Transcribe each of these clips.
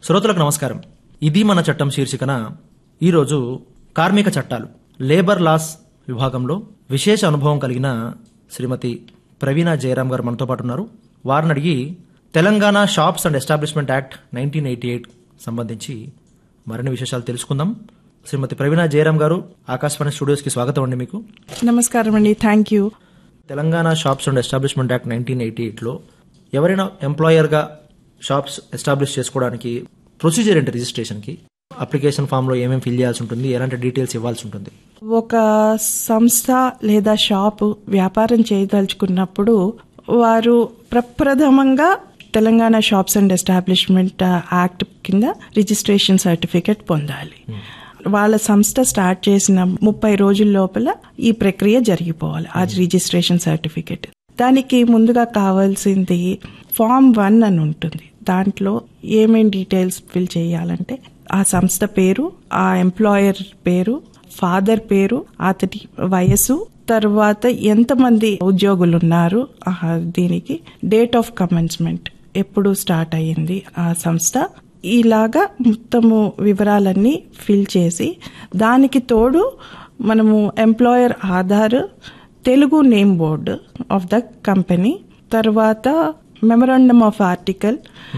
శ్రోతలకు నమస్కారం ఇది మన చట్టం శీర్షికన ఈరోజు కార్మిక చట్టాలు లేబర్ లాస్ విభాగంలో విశేష అనుభవం కలిగిన శ్రీమతి ప్రవీణ జయరాం గారు మనతో పాటు ఉన్నారు వారిని అడిగి Telangana shops and establishment act nineteen eighty eight సంబంధించి మరిన్ని విశేషాలు తెలుసుకుందాం శ్రీమతి ప్రవీణ జయరాం గారు ఆకాశవాణి స్టూడియోస్కి స్వాగతం అండి మీకు నమస్కారం అండి thank you Telangana shops and establishment act nineteen eighty ఎయిట్లో ఎవరైనా ఎంప్లాయర్గా షాప్స్ ఎస్టాబ్లిష్ చేసుకోవడానికి ప్రొసీజర్ ఏంటి రిజిస్ట్రేషన్కి అప్లికేషన్ ఫామ్లో ఏమేమి ఫిల్ చేయాల్సి ఉంటుంది ఎలాంటి డీటెయిల్స్ ఇవ్వాల్సి ఉంటుంది ఒక సంస్థ లేదా షాపు వ్యాపారం చేయదలుచుకున్నప్పుడు వారు ప్రప్రథమంగా Telangana shops and establishment act కింద రిజిస్ట్రేషన్ సర్టిఫికెట్ పొందాలి వాళ్ళ సంస్థ స్టార్ట్ చేసిన ముప్పై రోజుల లోపల ఈ ప్రక్రియ జరిగిపోవాలి ఆ రిజిస్ట్రేషన్ సర్టిఫికెట్ దానికి ముందుగా కావాల్సింది ఫామ్ వన్ అని ఉంటుంది దాంట్లో ఏమేం డీటెయిల్స్ ఫిల్ చేయాలంటే ఆ సంస్థ పేరు ఆ ఎంప్లాయర్ పేరు ఫాదర్ పేరు అతడి వయసు తర్వాత ఎంతమంది ఉద్యోగులు ఉన్నారు ఆ దీనికి డేట్ ఆఫ్ కమెన్స్మెంట్ ఎప్పుడు స్టార్ట్ అయ్యింది ఆ సంస్థ ఇలాగా మొత్తము వివరాలన్నీ ఫిల్ చేసి దానికి తోడు మనము employer Aadhaar Telugu name board of the company తర్వాత మెమరాండమ్ ఆఫ్ ఆర్టికల్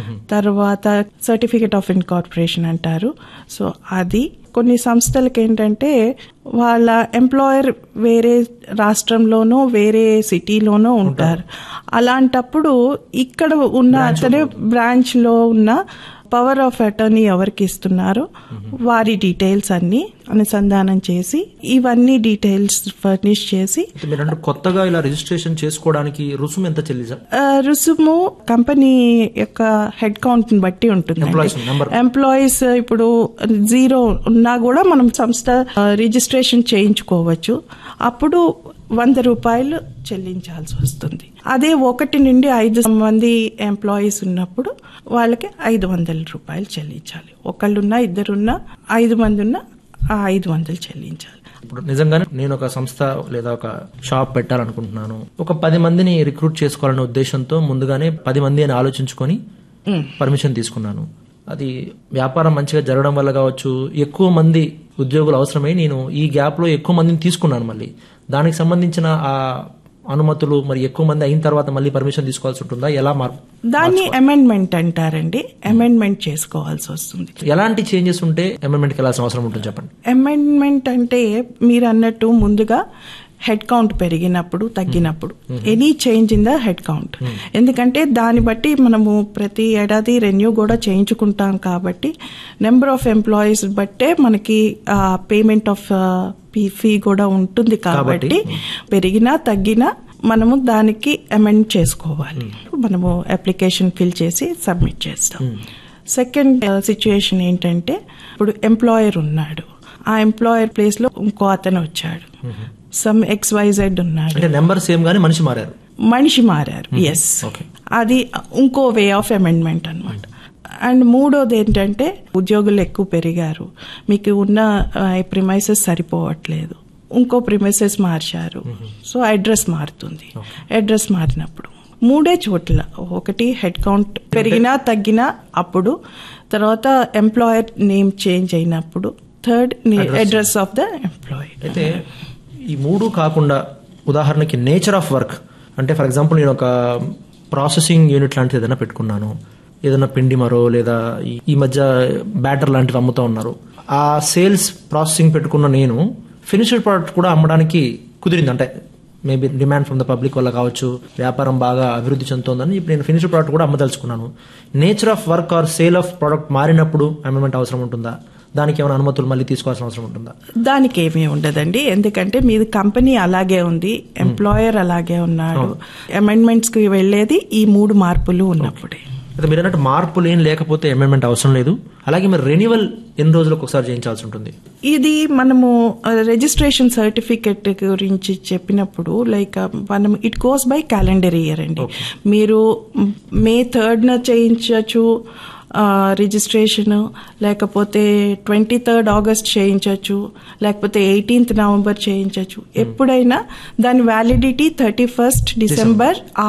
తర్వాత సర్టిఫికేట్ ఆఫ్ ఇన్కార్పొరేషన్ అంటారు సో అది కొన్ని సంస్థలకి ఏంటంటే వాళ్ళ ఎంప్లాయర్ వేరే రాష్ట్రంలోనో వేరే సిటీలోనో ఉంటారు అలాంటప్పుడు ఇక్కడ ఉన్న అతనే బ్రాంచ్ లో ఉన్న పవర్ ఆఫ్ అటర్నీ ఎవరికి ఇస్తున్నారో వారి డీటెయిల్స్ అన్ని అనుసంధానం చేసి ఇవన్నీ డీటెయిల్స్ ఫర్నిష్ చేసి అయితే మీరు అంటే కొత్తగా ఇలా రిజిస్ట్రేషన్ చేసుకోవడానికి రుసుము ఎంత చెల్లించాలి ఆ, రుసుము కంపెనీ యొక్క హెడ్ కౌంట్ ని బట్టి ఉంటుంది Employees number. ఎంప్లాయీస్ ఇప్పుడు జీరో ఉన్నా కూడా మనం సంస్థ ఆ, రిజిస్ట్రేషన్ చేయించుకోవచ్చు అప్పుడు వంద రూపాయలు చెల్లించాల్సి వస్తుంది అదే ఒకటి నుండి ఐదు మంది ఎంప్లాయీస్ ఉన్నప్పుడు వాళ్ళకి ఐదు వందల రూపాయలు చెల్లించాలి ఒకళ్ళున్నా ఇద్దరున్నా ఐదు మంది ఉన్నా ఆ ఐదు వందలు చెల్లించాలి ఇప్పుడు నిజంగానే నేను ఒక సంస్థ లేదా ఒక షాప్ పెట్టాలనుకుంటున్నాను ఒక పది మందిని రిక్రూట్ చేసుకోవాలనే ఉద్దేశంతో ముందుగానే పది మంది అని ఆలోచించుకొని పర్మిషన్ తీసుకున్నాను అది వ్యాపారం మంచిగా జరగడం వల్ల కావచ్చు ఎక్కువ మంది ఉద్యోగులు అవసరమై నేను ఈ గ్యాప్ లో ఎక్కువ మందిని తీసుకున్నాను మళ్ళీ దానికి సంబంధించిన ఆ అనుమతులు మరి ఎక్కువ మంది అయిన తర్వాత మళ్ళీ పర్మిషన్ తీసుకోవాల్సి ఉంటుందా ఎలా మార్పు దాన్ని అమెండ్మెంట్ అంటారండి అమెండ్మెంట్ చేసుకోవాల్సి వస్తుంది ఎలాంటి చేంజెస్ ఉంటే అమెండ్మెంట్కి వెళ్ళాల్సిన అవసరం ఉంటుంది చెప్పండి అమెండ్మెంట్ అంటే మీరు అన్నట్టు ముందుగా హెడ్ కౌంట్ పెరిగినప్పుడు తగ్గినప్పుడు any change in the head count ఎందుకంటే దాన్ని బట్టి మనము ప్రతి ఏడాది రెన్యూ కూడా చేయించుకుంటాం కాబట్టి నెంబర్ ఆఫ్ ఎంప్లాయీస్ బట్టే మనకి పేమెంట్ ఆఫ్ ఫీ కూడా ఉంటుంది కాబట్టి పెరిగినా తగ్గినా మనము దానికి అమెండ్ చేసుకోవాలి మనము అప్లికేషన్ ఫిల్ చేసి సబ్మిట్ చేస్తాం సెకండ్ సిచ్యుయేషన్ ఏంటంటే ఇప్పుడు ఎంప్లాయర్ ఉన్నాడు ఆ ఎంప్లాయర్ ప్లేస్ లో ఇంకో అతను వచ్చాడు సమ్ ఎక్స్ వైజెడ్ ఉన్నాడు అంటే నెంబర్ సేమ్ గానీ మనిషి మారారు మనిషి మారారు ఎస్ ఓకే అది ఇంకో వే ఆఫ్ అమెండ్మెంట్ అన్నమాట అండ్ మూడోది ఏంటంటే ఉద్యోగులు ఎక్కువ పెరిగారు మీకు ఉన్న ప్రిమైసెస్ సరిపోవట్లేదు ఇంకో ప్రిమైసెస్ మార్చారు సో అడ్రస్ మారుతుంది అడ్రస్ మారినప్పుడు మూడే చోట్ల ఒకటి హెడ్ కౌంట్ పెరిగినా తగ్గినా అప్పుడు తర్వాత ఎంప్లాయర్ నేమ్ చేంజ్ అయినప్పుడు third address of the employee అయితే ఈ మూడు కాకుండా ఉదాహరణకి నేచర్ ఆఫ్ వర్క్ అంటే ఫర్ ఎగ్జాంపుల్ నేను ఒక ప్రాసెసింగ్ యూనిట్ లాంటిది ఏదైనా పెట్టుకున్నాను ఏదైనా పిండి మరో లేదా ఈ- ఈ మధ్య బ్యాటర్ లాంటివి అమ్ముతా ఉన్నారు ఆ సేల్స్ ప్రాసెసింగ్ పెట్టుకున్న నేను ఫినిష్డ్ ప్రోడక్ట్ కూడా అమ్మడానికి కుదిరింది అంటే maybe demand from the public వల్ల కావచ్చు వ్యాపారం బాగా అభివృద్ధి చెందుతోందని ఇప్పుడు నేను ఫినిష్డ్ ప్రోడక్ట్ కూడా అమ్మదలుచుకున్నాను nature of work or sale of product మారినప్పుడు అమెండ్మెంట్ అవసరం ఉంటుందా దానికి ఏమైనా అనుమతులు మళ్ళీ తీసుకోవాల్సిన అవసరం ఉంటుందా దానికి ఏమీ ఉండదండి ఎందుకంటే మీది కంపెనీ అలాగే ఉంది ఎంప్లాయర్ అలాగే ఉన్నాడు అమెండ్మెంట్స్ కి వెళ్లేది ఈ మూడు మార్పులు ఉన్నప్పుడే అయితే మీరు అన్నట్టు మార్పులు ఏం లేకపోతే అమెండ్మెంట్ అవసరం లేదు అలాగే మరి రెన్యువల్ ఎన్ని రోజులకు ఒకసారి చేయించాల్సి ఉంటుంది ఇది మనము రిజిస్ట్రేషన్ సర్టిఫికెట్ గురించి చెప్పినప్పుడు లైక్ మనం it goes by calendar year అండి మీరు మే థర్డ్ న చేయించవచ్చు రిజిస్ట్రేషన్ లేకపోతే ట్వంటీ థర్డ్ ఆగస్ట్ చేయించవచ్చు లేకపోతే ఎయిటీన్త్ నవంబర్ చేయించవచ్చు ఎప్పుడైనా దాని వ్యాలిడిటీ థర్టీ ఫస్ట్ డిసెంబర్